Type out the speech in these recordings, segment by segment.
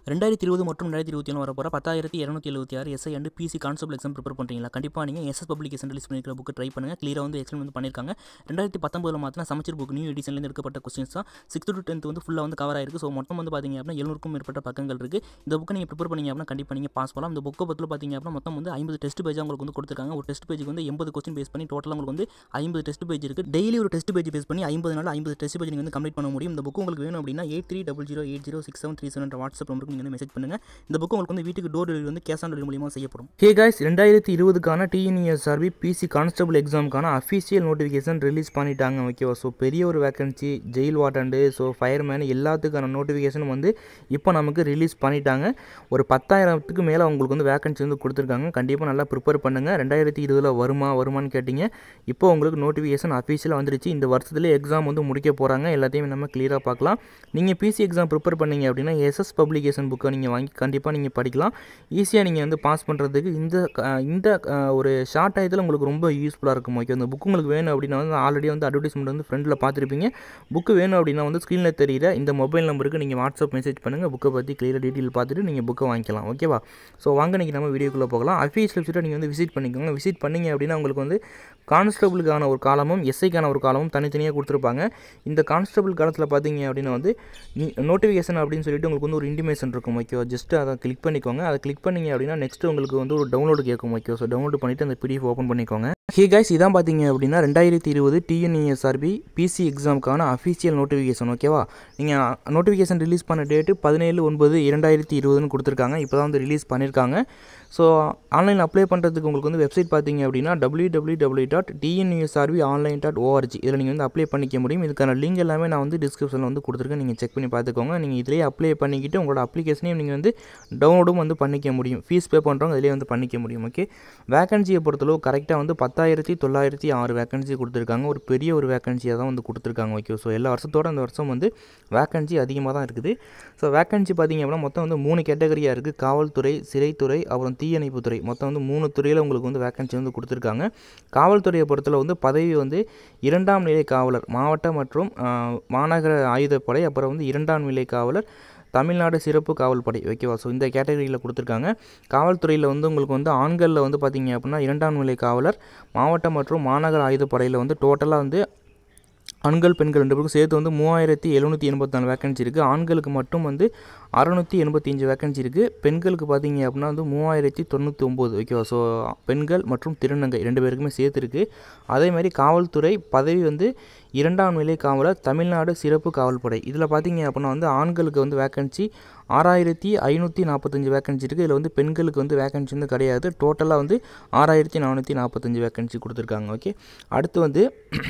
ரெண்டாயிரத்தி இருபது மற்றும் ரெண்டாயிரத்தி இருபத்தி ஒன்று வரப்போகிற பத்தாயிரத்தி இரநூத்தி எழுபத்தி ஆறு SI and PC constable exam prepare பண்ணுறீங்களா கண்டிப்பாக நீங்கள் எஸ்எஸ் பப்ளிகேஷன் ரிலீஸ் பண்ணிருக்கிற புக்கு ட்ரை பண்ணுங்கள் கிளியராக வந்து எக்ஸ்பிளைன் வந்து பண்ணியிருக்காங்க ரெண்டாயிரத்தி பத்தொம்பதில் மாற்றின சமச்சீர் புக் நியூ எடிஷன்லேருந்து எடுக்கப்பட்ட கொஸ்டின்ஸ் தான் சிக்ஸ்த் டு டென்த் வந்து ஃபுல்லாக வந்து கவர் ஆயிருக்கு ஸோ மொத்தம் வந்து பார்த்தீங்க அப்படின்னா எழுநூறுக்கும் மேற்பட்ட பக்கங்கள் இருக்குது இந்த புக்கை நீங்கள் ப்ரிப்பேர் பண்ணீங்க அப்படின்னா கண்டிப்பாக நீங்கள் பாஸ் பண்ணலாம் இந்த புக்கை பற்றில பார்த்தீங்க அப்படின்னா மொத்தம் வந்து ஐம்பது டெஸ்ட் பேஜ் உங்களுக்கு வந்து கொடுத்துருக்காங்க ஒரு டெஸ்ட் பேஜுக்கு வந்து எண்பது கொஸ்டின் பேஸ் பண்ணி டோட்டலாக உங்களுக்கு வந்து ஐம்பது டெஸ்ட் பேஜ் இருக்குது டெய்லி ஒரு டெஸ்ட் பேஜ் பேஸ் பண்ணி ஐம்பது நாள் ஐம்பது டெஸ்ட் பேஜ் நீங்கள் வந்து கம்ப்ளீட் பண்ண முடியும் இந்த புக் உங்களுக்கு வேணும் அப்படின்னா eight three double zero eight zero six seven three seven WhatsApp நம்பருக்கு நீங்கள் வந்து மெசேஜ் பண்ணுங்கள் இந்த புக் உங்களுக்கு வந்து வீட்டுக்கு டோர் டெலிவரி வந்து கேஷ் ஆன் டெலிவரி மூலியமாக செய்யப்படும் ஹே காய்ஸ் ரெண்டாயிரத்தி இருபதுக்கான டிஎன்இஎஸ்ஆர்பி பிசி கான்ஸ்டபிள் எக்ஸாமுக்கான அஃபிஷியல் நோட்டிஃபிகேஷன் ரிலீஸ் பண்ணிட்டாங்க ஓகேவா ஸோ பெரிய ஒரு vacancy jail warden so fireman எல்லாத்துக்கான நோட்டிஃபிகேஷனும் வந்து இப்போ நமக்கு ரிலீஸ் பண்ணிட்டாங்க ஒரு பத்தாயிரத்துக்கு மேலே உங்களுக்கு வந்து வேக்கன்சி வந்து கொடுத்துருக்காங்க கண்டிப்பாக நல்லா ப்ரிப்பேர் பண்ணுங்கள் ரெண்டாயிரத்தி இருபதில் வருமா வருமான்னு கேட்டிங்க இப்போ உங்களுக்கு நோட்டிஃபிகேஷன் அஃபிஷியலாக வந்துருச்சு இந்த வருஷத்துலேயே எக்ஸாம் வந்து முடிக்க போகிறாங்க எல்லாத்தையும் நம்ம கிளியராக பார்க்கலாம் நீங்கள் பிசி எக்ஸாம் ப்ரிப்பேர் பண்ணீங்க அப்படின்னா எஸ்எஸ் பப்ளிகேஷன் புக்கை நீங்கள் வாங்கி கண்டிப்பாக நீங்கள் படிக்கலாம் ஈஸியாக நீங்கள் வந்து பாஸ் பண்ணுறதுக்கு இந்த அஹ், இந்த அஹ், ஒரு ஷார்ட் டயத்தில் உங்களுக்கு ரொம்ப யூஸ்ஃபுல்லாக இருக்கும் ஓகே அந்த புக் உங்களுக்கு வேணும் அப்படின்னா வந்து ஆல்ரெடி வந்து அட்வர்டைஸ்மெண்ட் வந்து ஃப்ரெண்டில் பார்த்துருப்பீங்க புக்கு வேணும் அப்படின்னா வந்து ஸ்க்ரீனில் தெரியிற இந்த மொபைல் நம்பருக்கு நீங்கள் வாட்ஸ்அப் மெசேஜ் பண்ணுங்கள் புக்கை பற்றி கிளியராக டீட்டெயில் பார்த்துட்டு நீங்கள் புக்கை வாங்கிக்கலாம் ஓகேவா ஸோ வாங்க இன்றைக்கி நம்ம வீடியோக்குள்ளே போகலாம் அஃபீஸ் வெப்சைட்டை நீங்கள் வந்து விசிட் பண்ணிக்கோங்க விசிட் பண்ணீங்க அப்படின்னா உங்களுக்கு வந்து கான்ஸ்டபிளுக்கான ஒரு காலமும் எஸ்ஐக்கான ஒரு காலமும் தனித்தனியாக கொடுத்துருப்பாங்க இந்த கான்ஸ்டபிள் காலத்தில் பார்த்தீங்க அப்படின்னா வந்து நோட்டிஃபிகேஷன் அப்படின்னு சொல்லிட்டு உங்களுக்கு வந்து ஒரு இன்டிமேஷன் இருக்கும் ஓகேவா ஜஸ்ட் அதை கிளிக் பண்ணிக்கோங்க அதை கிளிக் பண்ணீங்க அப்படின்னா நெக்ஸ்ட் உங்களுக்கு வந்து ஒரு டவுன்லோடு கேட்கும் ஓகே ஸோ டவுன்லோட் பண்ணிவிட்டு அந்த பிடிஎஃப் ஓப்பன் பண்ணிக்கோங்க ஹே கைஸ் இதான் பார்த்தீங்க அப்படின்னா ரெண்டாயிரத்தி இருபது டிஎன்இஎஸ்ஆர்பி பிசி எக்ஸாமுக்கான அஃபிஷியல் நோட்டிஃபிகேஷன் ஓகேவா நீங்கள் நோட்டிஃபிகேஷன் ரிலீஸ் பண்ண டேட்டு பதினேழு ஒன்பது இரண்டாயிரத்தி இருபதுன்னு கொடுத்துருக்காங்க இப்போ தான் வந்து ரிலீஸ் பண்ணியிருக்காங்க ஸோ ஆன்லைன் அப்ளை பண்ணுறதுக்கு உங்களுக்கு வந்து வெப்சைட் பார்த்தீங்க அப்படின்னா W W W dot TNUSRB online dot ORG இதில் நீங்கள் வந்து அப்ளை பண்ணிக்க முடியும் இதுக்கான லிங்க் எல்லாமே நான் வந்து டிஸ்கிரிப்ஷனில் வந்து கொடுத்துருக்கேன் நீங்கள் செக் பண்ணி பார்த்துக்கோங்க நீங்கள் இதிலேயே அப்ளை பண்ணிக்கிட்டு உங்களோட அப்ளிகேஷனையும் நீங்கள் வந்து டவுன்லோடும் வந்து பண்ணிக்க முடியும் ஃபீஸ் பே பண்ணுறவங்க இதிலே வந்து பண்ணிக்க முடியும் ஓகே வேகன்சியை பொறுத்தளவு கரெக்டாக வந்து பத்தாயிரத்தி தொள்ளாயிரத்தி ஆறு வேகன்சி கொடுத்துருக்காங்க ஒரு பெரிய ஒரு வேகன்சியாக தான் வந்து கொடுத்துருக்காங்க ஓகே ஸோ எல்லா வருஷத்தோட இந்த வருஷம் வந்து வேகன்சி அதிகமாக தான் இருக்குது ஸோ வேகன்சி பார்த்தீங்க அப்படின்னா மொத்தம் வந்து மூணு கேட்டகரியாக இருக்குது காவல்துறை சிறைத்துறை அப்புறம் தீயணைப்புத்துறை மொத்தம் வந்து மூணு துறையில் உங்களுக்கு வந்து வேகன்சி வந்து கொடுத்துருக்காங்க காவல்துறையை பொறுத்தளவு வந்து பதவி வந்து இரண்டாம் நிலை காவலர் மாவட்ட மற்றும் ஆஹ், மாநகர ஆயுதப்படை அப்புறம் வந்து இரண்டாம் நிலை காவலர் தமிழ்நாடு சிறப்பு காவல் படை ஓகேவா ஸோ இந்த கேட்டகரியில் கொடுத்துருக்காங்க காவல்துறையில் வந்து உங்களுக்கு வந்து ஆண்களில் வந்து பார்த்தீங்க அப்படின்னா இரண்டாம் நிலை காவலர் மாவட்ட மற்றும் மாநகர ஆயுதப்படையில் வந்து டோட்டலாக வந்து ஆண்கள் பெண்கள் ரெண்டு பேருக்கும் சேர்த்து வந்து மூவாயிரத்தி எழுநூற்றி எண்பத்தாலு வேகன்சி இருக்குது ஆண்களுக்கு மட்டும் வந்து அறநூற்றி எண்பத்தஞ்சு வேகன்சி இருக்குது பெண்களுக்கு பார்த்தீங்க அப்படின்னா வந்து மூவாயிரத்தி தொண்ணூற்றி ஒம்பது ஓகேவா ஸோ பெண்கள் மற்றும் திருநங்கை ரெண்டு பேருக்குமே சேர்த்து இருக்குது அதே மாதிரி காவல்துறை பதவி வந்து இரண்டாம் நிலை காவலர் தமிழ்நாடு சிறப்பு காவல்படை இதில் பார்த்தீங்க அப்படின்னா வந்து ஆண்களுக்கு வந்து வேகன்சி ஆறாயிரத்தி ஐநூற்றி நாற்பத்தஞ்சு வேகன்சி இருக்குது இதில் வந்து பெண்களுக்கு வந்து வேகன்சி வந்து கிடையாது டோட்டலாக வந்து ஆறாயிரத்தி நானூற்றி நாற்பத்தஞ்சு வேகன்சி கொடுத்துருக்காங்க ஓகே அடுத்து வந்து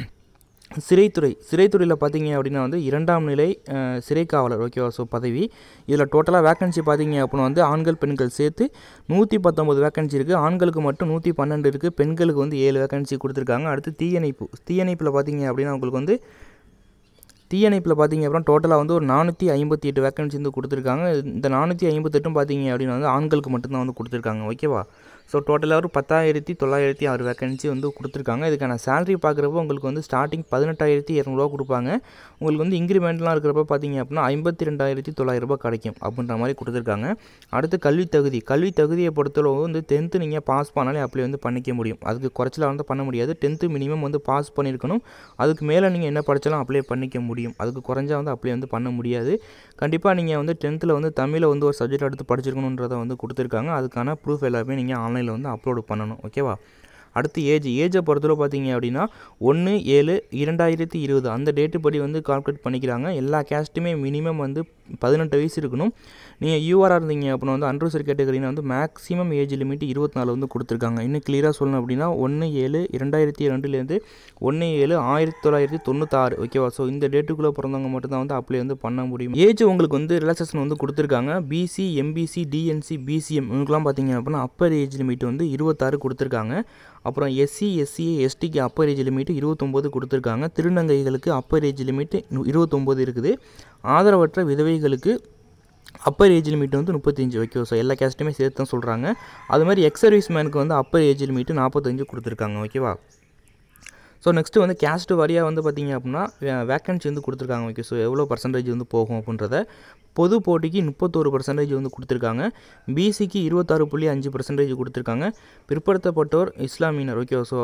சிறைத்துறை சிறைத்துறையில் பார்த்தீங்க அப்படின்னா வந்து இரண்டாம் நிலை அஹ், சிறை காவலர் ஓகேவா ஸோ பதவி இதில் டோட்டலாக வேகன்சி பார்த்தீங்க அப்படின்னா வந்து ஆண்கள் பெண்கள் சேர்த்து நூற்றி பத்தொம்பது வேகன்சி இருக்குது ஆண்களுக்கு மட்டும் நூற்றி பன்னெண்டு இருக்குது பெண்களுக்கு வந்து ஏழு வேகன்சி கொடுத்துருக்காங்க அடுத்து தீயணைப்பு தீயணைப்பில் பார்த்தீங்க அப்படின்னா உங்களுக்கு வந்து தீயணைப்பில் பார்த்தீங்க அப்படின்னா டோட்டலாக வந்து ஒரு நானூற்றி ஐம்பத்தி எட்டு வேகன்சி வந்து கொடுத்துருக்காங்க இந்த நானூற்றி ஐம்பத்தெட்டும் பார்த்தீங்க அப்படின்னா வந்து ஆண்களுக்கு மட்டும்தான் வந்து கொடுத்துருக்காங்க ஓகேவா ஸோ டோட்டலாக ஒரு பத்தாயிரத்தி தொள்ளாயிரத்தி ஆறு வேகன்சி வந்து கொடுத்துருக்காங்க இதுக்கான சேலரி பார்க்குறப்போ உங்களுக்கு வந்து ஸ்டார்டிங் பதினெட்டாயிரத்தி இரநூறுவா கொடுப்பாங்க உங்களுக்கு வந்து இன்க்ரிமெண்ட்லாம் இருக்கிறப்ப பார்த்தீங்க அப்படின்னா ஐம்பத்தி ரெண்டாயிரத்தி தொள்ளாயிரரூபா கிடைக்கும் அப்படின்ற மாதிரி கொடுத்துருக்காங்க அடுத்து கல்வி தகுதி கல்வி தகுதியை பொறுத்தளவு வந்து டென்த்து நீங்கள் பாஸ் பண்ணாலே அப்ளை வந்து பண்ணிக்க முடியும் அதுக்கு குறைச்சலாக வந்து பண்ண முடியாது டென்த்து மினிமம் வந்து பாஸ் பண்ணியிருக்கணும் அதுக்கு மேலே நீங்கள் என்ன படித்தாலும் அப்ளை பண்ணிக்க முடியும் அதுக்கு குறைஞ்சா வந்து அப்ளை வந்து பண்ண முடியாது கண்டிப்பாக நீங்கள் வந்து டென்த்தில் வந்து தமிழை வந்து ஒரு சப்ஜெக்ட் எடுத்து படிச்சிருக்கணுன்றதை வந்து கொடுத்துருக்காங்க அதுக்கான ப்ரூஃப் எல்லாமே நீங்கள் ஆன்லைனில் வந்து அப்லோடு பண்ணணும் ஓகேவா அடுத்து ஏஜ் ஏஜை பொறுத்தளவு பார்த்தீங்க அப்படின்னா ஒன்று ஏழு இரண்டாயிரத்தி இருபது அந்த டேட்டு படி வந்து கால்குலேட் பண்ணிக்கிறாங்க எல்லா கேஸ்ட்டுமே மினிமம் வந்து பதினெட்டு வயசு இருக்கணும் நீங்கள் யூஆராக இருந்தீங்க அப்படின்னா வந்து அன்ரூசர் கேட்டகரினா வந்து மேக்ஸிமம் ஏஜ் லிமிட் இருபத்தி நாலு வந்து கொடுத்துருக்காங்க இன்னும் கிளியராக சொல்லணும் அப்படின்னா ஒன்று ஏழு இரண்டாயிரத்தி ரெண்டுலேருந்து ஒன்று ஏழு ஆயிரத்தி தொள்ளாயிரத்தி தொண்ணூத்தாறு ஓகேவா ஸோ இந்த டேட்டுக்குள்ளே பிறந்தவங்க மட்டும்தான் வந்து அப்ளை வந்து பண்ண முடியும் ஏஜ் உங்களுக்கு வந்து ரிலாக்ஸேஷன் வந்து கொடுத்துருக்காங்க பிசி எம்பிசி டிஎன்சி பிசிஎம் இவங்களுக்குலாம் பார்த்தீங்க அப்படின்னா அப்பர் ஏஜ் லிமிட் வந்து இருபத்தாறு கொடுத்துருக்காங்க அப்புறம் எஸ்சி எஸ்சி எஸ்டிக்கு அப்பர் ஏஜ் லிமிட் இருபத்தொம்போது கொடுத்துருக்காங்க திருநங்கைகளுக்கு அப்பர் ஏஜ் லிமிட் இருபத்தொம்போது இருக்குது ஆதரவற்ற விதவைகளுக்கு அப்பர் ஏஜ் லிமிட் வந்து முப்பத்தஞ்சு ஓகே ஸோ எல்லா கேஸ்ட்டுமே சேர்த்து தான் சொல்கிறாங்க அது மாதிரி எக்ஸ் சர்வீஸ் மேனுக்கு வந்து அப்பர் ஏஜ் லிமிட் நாற்பத்தஞ்சு கொடுத்துருக்காங்க ஓகேவா ஸோ நெக்ஸ்ட்டு வந்து கேஸ்ட் வாரியாக வந்து பார்த்திங்க அப்படின்னா வேக்கன்சி வந்து கொடுத்துருக்காங்க ஓகே ஸோ எவ்வளோ பர்சன்டேஜ் வந்து போகும் அப்படின்றத பொது போட்டிக்கு முப்பத்தோரு பர்சன்டேஜ் வந்து கொடுத்துருக்காங்க பிசிக்கு இருபத்தாறு புள்ளி அஞ்சு பர்சன்டேஜ் கொடுத்துருக்காங்க பிற்படுத்தப்பட்டோர் இஸ்லாமியினர் ஓகே ஸோ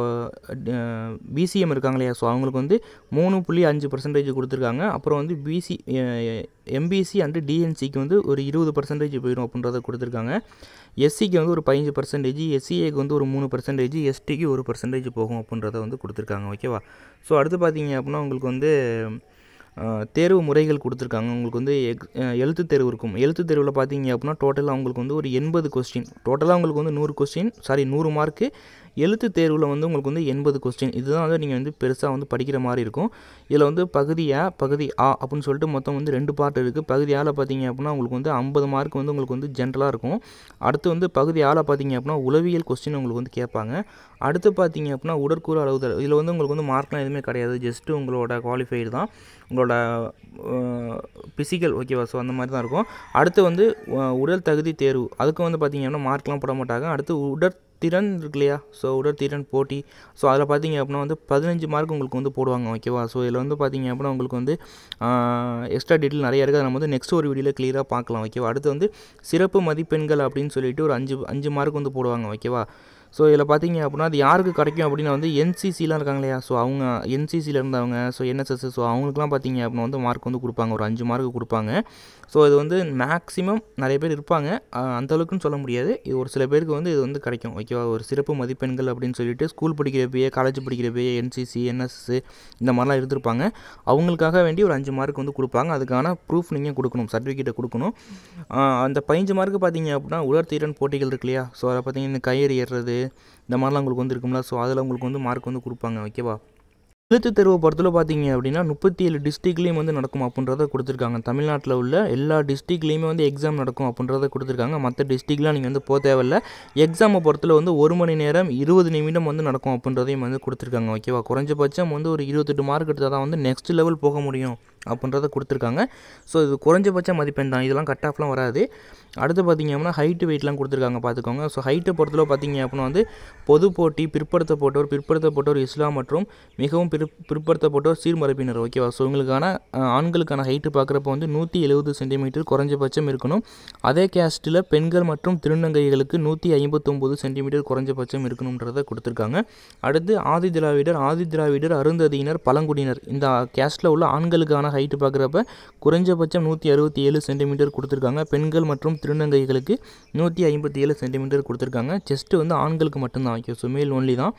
பிசிஎம் இருக்காங்க இல்லையா ஸோ அவங்களுக்கு வந்து மூணு புள்ளி அஞ்சு பர்சன்டேஜ் கொடுத்துருக்காங்க அப்புறம் வந்து பிசி எம்பிசி அண்டு டிஎன்சிக்கு வந்து ஒரு இருபது பர்சன்டேஜ் போயிடும் அப்படின்றத கொடுத்துருக்காங்க எஸ்சிக்கு வந்து ஒரு பதினஞ்சு பர்சன்டேஜ் எஸ்சிஏக்கு வந்து ஒரு மூணு பர்சன்டேஜ் எஸ்டிக்கு ஒரு பர்சன்டேஜ் போகும் அப்படின்றத வந்து கொடுத்துருக்காங்க ஓகேவா ஸோ அடுத்து பார்த்தீங்க அப்படின்னா உங்களுக்கு வந்து தேர்வு முறைகள் கொடுத்துருக்காங்க உங்களுக்கு வந்து எக் எழுத்து தேர்வு இருக்கும் எழுத்து தேர்வில் பார்த்தீங்க அப்படின்னா டோட்டலாக உங்களுக்கு வந்து ஒரு எண்பது கொஸ்டின் டோட்டலாக உங்களுக்கு வந்து நூறு கொஸ்டின் சாரி நூறு மார்க்கு எழுத்து தேர்வில் வந்து உங்களுக்கு வந்து எண்பது கொஸ்டின் இதுதான் வந்து நீங்கள் வந்து பெருசாக வந்து படிக்கிற மாதிரி இருக்கும் இதில் வந்து பகுதி ஆ பகுதி ஆ அப்படின்னு சொல்லிட்டு மொத்தம் வந்து ரெண்டு பார்ட் இருக்குது பகுதி ஆல பார்த்தீங்க அப்படின்னா உங்களுக்கு வந்து ஐம்பது மார்க் வந்து உங்களுக்கு வந்து ஜென்ரலாக இருக்கும் அடுத்து வந்து பகுதி ஆல பார்த்தீங்க அப்படின்னா உளவியல் கொஸ்டின் உங்களுக்கு வந்து கேட்பாங்க அடுத்து பார்த்தீங்க அப்படின்னா உடற்கூறு அளவுதல் இதில் வந்து உங்களுக்கு வந்து மார்க்லாம் எதுவுமே கிடையாது ஜஸ்ட்டு உங்களோட குவாலிஃபைடு தான் உங்களோட ஃபிசிக்கல் ஓகேவா ஸோ அந்த மாதிரி தான் இருக்கும் அடுத்து வந்து உடல் தகுதி தேர்வு அதுக்கு வந்து பார்த்தீங்கன்னா மார்க்லாம் போட மாட்டாங்க அடுத்து உடற் திறன் இருக்கு இல்லையா ஸோ உடற்திறன் போட்டி ஸோ அதில் பார்த்தீங்க அப்படின்னா வந்து பதினஞ்சு மார்க் உங்களுக்கு வந்து போடுவாங்க ஓகேவா ஸோ இதில் வந்து பார்த்தீங்க அப்படின்னா உங்களுக்கு வந்து எக்ஸ்ட்ரா டீட்டெயில் நிறைய இருக்குது அதை நம்ம வந்து நெக்ஸ்ட் ஒரு வீடியோவில் கிளியராக பார்க்கலாம் ஓகேவா அடுத்து வந்து சிறப்பு மதிப்பெண்கள் அப்படின்னு சொல்லிட்டு ஒரு அஞ்சு அஞ்சு மார்க் வந்து போடுவாங்க ஓகேவா ஸோ இதில் பார்த்தீங்க அப்படின்னா அது யாருக்கு கிடைக்கும் அப்படின்னா வந்து என்சிசிலாம் இருக்காங்க இல்லையா ஸோ அவங்க என்சிசியில் இருந்தவங்க ஸோ என்எஸ்எஸ் ஸோ அவங்களுக்குலாம் பார்த்தீங்க அப்படின்னா வந்து மார்க் வந்து கொடுப்பாங்க ஒரு அஞ்சு மார்க் கொடுப்பாங்க ஸோ இது வந்து மேக்ஸிமம் நிறைய பேர் இருப்பாங்க அந்தளவுக்குன்னு சொல்ல முடியாது இது ஒரு சில பேருக்கு வந்து இது வந்து கிடைக்கும் ஓகேவா ஒரு சிறப்பு மதிப்பெண்கள் அப்படின்னு சொல்லிட்டு ஸ்கூல் படிக்கிறப்பயே காலேஜ் படிக்கிறப்பயே என்சிசி என்எஸ்எஸ் இந்த மாதிரிலாம் இருந்திருப்பாங்க அவங்களுக்காக வேண்டி ஒரு அஞ்சு மார்க் வந்து கொடுப்பாங்க அதுக்கான ப்ரூஃப் நீங்கள் கொடுக்கணும் சர்டிஃபிகேட்டை கொடுக்கணும் அந்த பதினஞ்சு மார்க்கு பார்த்தீங்க அப்படின்னா உடற்திறன் போட்டிகள் இருக்கு இல்லையா ஸோ அதை பார்த்தீங்கன்னா கயிறு ஏறுறது இந்த மாதிரிலாம் உங்களுக்கு வந்து இருக்கும்ல ஸோ அதில் உங்களுக்கு வந்து மார்க் வந்து கொடுப்பாங்க ஓகேவா எழுத்து தேர்வை பொறுத்தவரை பார்த்தீங்க அப்படின்னா முப்பத்தி ஏழு டிஸ்ட்ரிக்ட்லேயும் வந்து நடக்கும் அப்படின்றத கொடுத்துருக்காங்க தமிழ்நாட்டில் உள்ள எல்லா டிஸ்ட்ரிக்ட்லேயுமே வந்து எக்ஸாம் நடக்கும் அப்படின்றத கொடுத்துருக்காங்க மற்ற டிஸ்ட்ரிக்ட்லாம் நீங்கள் வந்து போக தேவையில்ல எக்ஸாமை பொறுத்தல வந்து ஒரு மணி நேரம் இருபது நிமிடம் வந்து நடக்கும் அப்படின்றதையும் வந்து கொடுத்துருக்காங்க ஓகேவா குறைஞ்சபட்சம் வந்து ஒரு இருபத்தெட்டு மார்க் எடுத்தால் தான் வந்து நெக்ஸ்ட் லெவல் போக முடியும் அப்படின்றத கொடுத்துருக்காங்க ஸோ இது குறைஞ்சபட்ச மதிப்பெண் தான் இதெல்லாம் கட் ஆஃப்லாம் வராது அடுத்து பார்த்தீங்க அப்படின்னா ஹைட்டு வெயிட்லாம் கொடுத்துருக்காங்க பார்த்துக்கோங்க ஸோ ஹைட்டை பொறுத்தளவு பார்த்தீங்க அப்படின்னா வந்து பொது போட்டி பிற்படுத்தப்பட்டோர் பிற்படுத்தப்பட்டோர் இஸ்லாம் மற்றும் மிகவும் பிற் பிற்படுத்தப்பட்டோர் சீர்மரப்பினர் ஓகேவா ஸோ இவங்களுக்கான ஆண்களுக்கான ஹைட்டு பார்க்குறப்ப வந்து நூற்றி எழுபது சென்டிமீட்டர் குறைஞ்சபட்சம் இருக்கணும் அதே கேஸ்ட்டில் பெண்கள் மற்றும் திருநங்கைகளுக்கு நூற்றி ஐம்பத்தொம்போது சென்டிமீட்டர் குறைஞ்சபட்சம் இருக்கணுன்றதை கொடுத்துருக்காங்க அடுத்து ஆதி திராவிடர் ஆதி திராவிடர் அருந்ததியினர் பழங்குடியினர் இந்த கேஸ்ட்டில் உள்ள ஆண்களுக்கான ஹைட்டு பார்க்குறப்ப குறைஞ்சபட்சம் நூற்றி அறுபத்தி ஏழு சென்டிமீட்டர் கொடுத்துருக்காங்க பெண்கள் மற்றும் திருநங்கைகளுக்கு நூற்றி ஐம்பத்தி ஏழு சென்டிமீட்டர் கொடுத்துருக்காங்க செஸ்ட்டு வந்து ஆண்களுக்கு மட்டும்தான் ஓகே ஸோ மேல் ஒன்லி தான்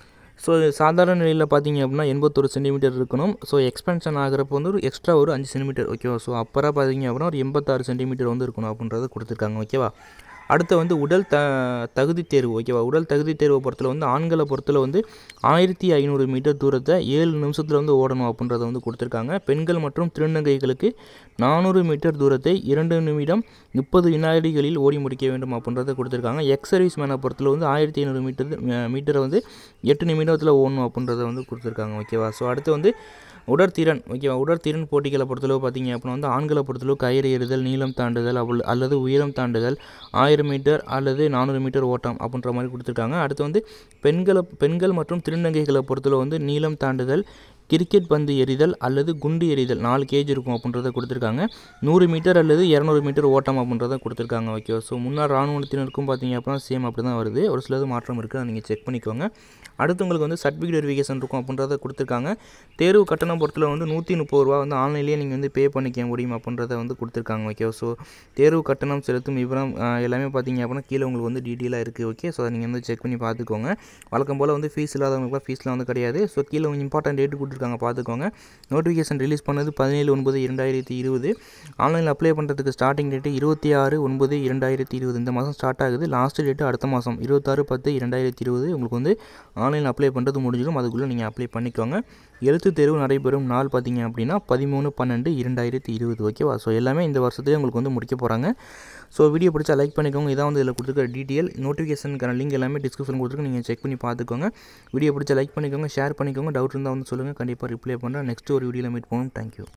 ஸோ சாதாரண நிலையில் பார்த்தீங்க அப்படின்னா எண்பத்தொரு சென்டிமீட்டர் இருக்கணும் ஸோ எக்ஸ்பென்ஷன் ஆகிறப்போ வந்து ஒரு எக்ஸ்ட்ரா ஒரு அஞ்சு சென்டிமீட்டர் ஓகேவா ஸோ அப்புறம் பார்த்தீங்க அப்படின்னா ஒரு எண்பத்தாறு சென்டிமீட்டர் வந்து இருக்கணும் அப்படின்றத கொடுத்துருக்காங்க ஓகேவா அடுத்து வந்து உடல் த தகுதி தேர்வு ஓகேவா உடல் தகுதி தேர்வை பொறுத்தல வந்து ஆண்களை பொறுத்தல வந்து ஆயிரத்தி ஐநூறு மீட்டர் தூரத்தை ஏழு நிமிஷத்தில் வந்து ஓடணும் அப்படின்றத வந்து கொடுத்துருக்காங்க பெண்கள் மற்றும் திருநங்கைகளுக்கு நானூறு மீட்டர் தூரத்தை இரண்டு நிமிடம் முப்பது வினாடிகளில் ஓடி முடிக்க வேண்டும் அப்படின்றத கொடுத்துருக்காங்க எக்ஸ் சர்வீஸ் மேனை பொறுத்தல வந்து ஆயிரத்தி ஐநூறு மீட்டர் மீட்டரை வந்து எட்டு நிமிடத்தில் ஓடணும் அப்படின்றத வந்து கொடுத்துருக்காங்க ஓகேவா ஸோ அடுத்து வந்து உடற்திறன் ஓகேவா உடற்திறன் போட்டிகளை பொறுத்தளவு பார்த்தீங்க அப்படின்னா வந்து ஆண்களை பொறுத்தளவு கயிறு எறிதல் நீளம் தாண்டுதல் அவள் அல்லது உயரம் தாண்டுதல் ஆயிரம் மீட்டர் அல்லது நானூறு மீட்டர் ஓட்டம் அப்படின்ற மாதிரி கொடுத்துருக்காங்க அடுத்து வந்து பெண்களை பெண்கள் மற்றும் திருநங்கைகளை பொறுத்தளவு வந்து நீளம் தாண்டுதல் கிரிக்கெட் பந்து எறிதல் அல்லது குண்டு எறிதல் நாலு கேஜ் இருக்கும் அப்படின்றத கொடுத்துருக்காங்க நூறு மீட்டர் அல்லது இரநூறு மீட்டர் ஓட்டம் அப்படின்றத கொடுத்துருக்காங்க ஓகே ஸோ முன்னாள் ராணுவத்தினருக்கும் பார்த்தீங்க அப்படின்னா சேம் அப்படி தான் வருது ஒரு சிலது மாற்றம் இருக்குது அதை நீங்கள் செக் பண்ணிக்கோங்க அடுத்து உங்களுக்கு வந்து சர்டிஃபிகேட் வெரிஃபிகேஷன் இருக்கும் அப்படின்றத கொடுத்துருக்காங்க தேர்வு கட்டணம் பொறுத்தல வந்து நூற்றி முப்பது ரூபா வந்து ஆன்லைன்லேயே நீங்கள் வந்து பே பண்ணிக்க முடியும் அப்படின்றத வந்து கொடுத்துருக்காங்க ஓகே ஸோ தேர்வு கட்டணம் செலுத்தும் விவரம் எல்லாமே பார்த்தீங்க அப்படின்னா கீழே உங்களுக்கு வந்து டீட்டெயிலாக இருக்குது ஓகே ஸோ அதை நீங்கள் வந்து செக் பண்ணி பார்த்துக்கோங்க வழக்கம் போல் வந்து ஃபீஸ் இல்லாதவங்களுக்குலாம் ஃபீஸ்லாம் வந்து கிடையாது ஸோ கீழே இம்பார்ட்டன்ட் டேட்டு கொடுத்துருக்காங்க பார்த்துக்கோங்க நோட்டிஃபிகேஷன் ரிலீஸ் பண்ணது பதினேழு ஒன்பது இரண்டாயிரத்தி இருபது ஆன்லைனில் அப்ளை பண்ணுறதுக்கு ஸ்டார்டிங் டேட்டு இருபத்தி ஆறு ஒன்பது இரண்டாயிரத்தி இருபது இந்த மாதம் ஸ்டார்ட் ஆகுது லாஸ்ட் டேட்டு அடுத்த மாதம் இருபத்தாறு பத்து இரண்டாயிரத்தி இருபது உங்களுக்கு வந்து ஆன்லைனில் அப்ளை பண்ணுறது முடிஞ்சிடும் அதுக்குள்ளே நீங்கள் அப்ளை பண்ணிக்கோங்க எழுத்து தேர்வு நடைபெறும் நாள் பார்த்தீங்க அப்படின்னா பதிமூணு பன்னெண்டு இரண்டாயிரத்தி இருபது ஓகேவா ஸோ எல்லாமே இந்த வருஷத்துலேயே உங்களுக்கு வந்து முடிக்க போகிறாங்க ஸோ வீடியோ பிடிச்சா லைக் பண்ணிக்கோங்க இதான் வந்து இதில் கொடுத்துருக்க டீட்டெயில் நோட்டிஃபிகேஷனுக்கான லிங்க் எல்லாமே டிஸ்கிரிப்ஷன் கொடுத்துருக்கு நீங்கள் செக் பண்ணி பார்த்துக்கோங்க வீடியோ பிடிச்சா லைக் பண்ணிக்கோங்க ஷேர் பண்ணிக்கோங்க டவுட் இருந்தால் வந்து சொல்லுங்கள் கண்டிப்பாக ரிப்ளை பண்ணுறேன் நெக்ஸ்ட் ஒரு வீடியோவில் மீட் பண்ணுவோம் தேங்க்யூ